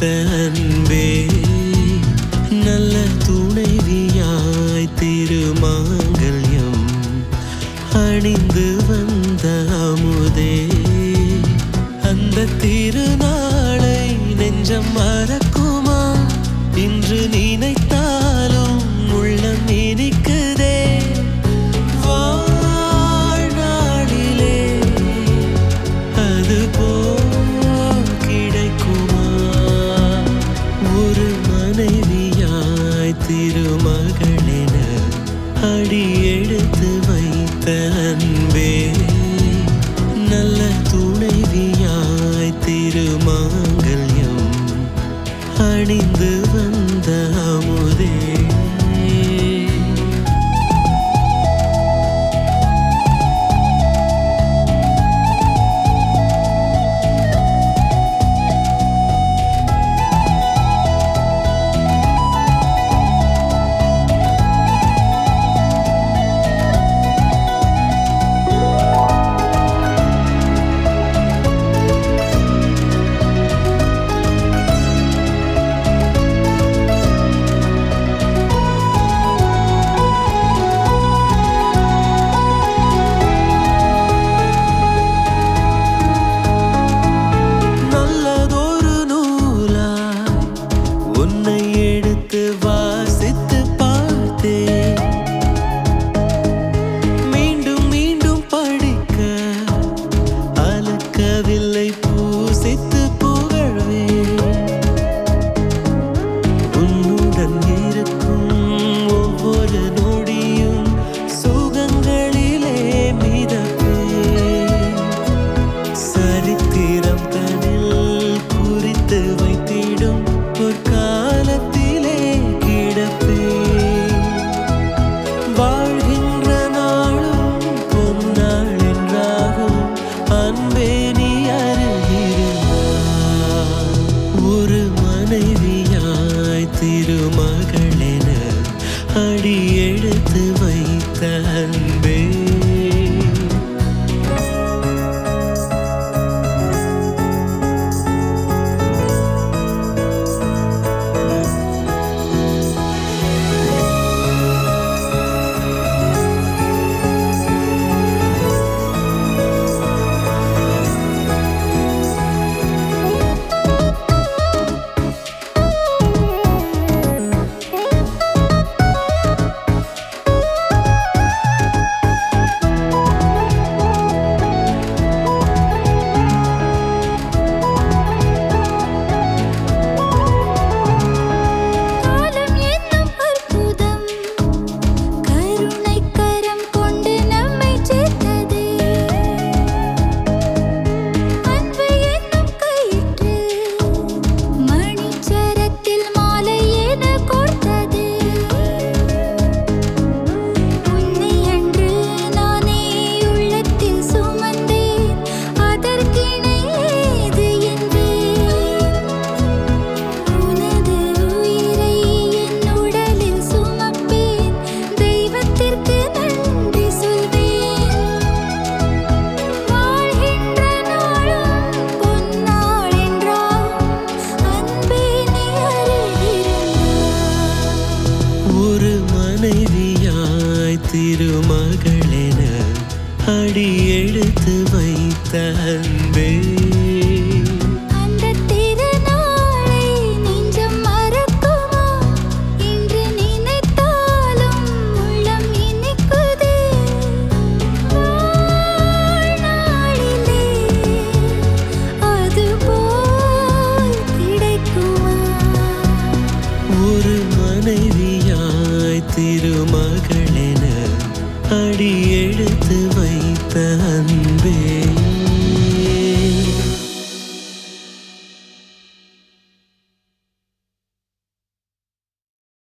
அன்பே நல்ல துணைவியாய் திருமாங்கல்யம் அணிந்து வந்த அமுதே அந்த திருநாளை நெஞ்சம் மறக்குமா இன்று நினைத்தாலும் உள்ளம் இனிக்குதே வாழ்நாளிலே அது போல் கிடைக்குமா ஒரு மனைவியாய் திருமகளென அடி எடுத்து வைத்த அன்பே நல்ல துணைவியாய் திருமாங்கல்யம் அணிந்து வந்த அமுதே நல்லதொரு நூலாய் உன்னை எடுத்து வாசித்து பார்த்தேன் மீண்டும் மீண்டும் படிக்க அலக்கவில்லை பூசித்து புகழ்வேன் உன்னுடன் இருக்கும் ஒவ்வொரு நொடியும் சுகங்களிலே மிதப்பேன் சரித்திரம் தனில் குறித்து வைத்து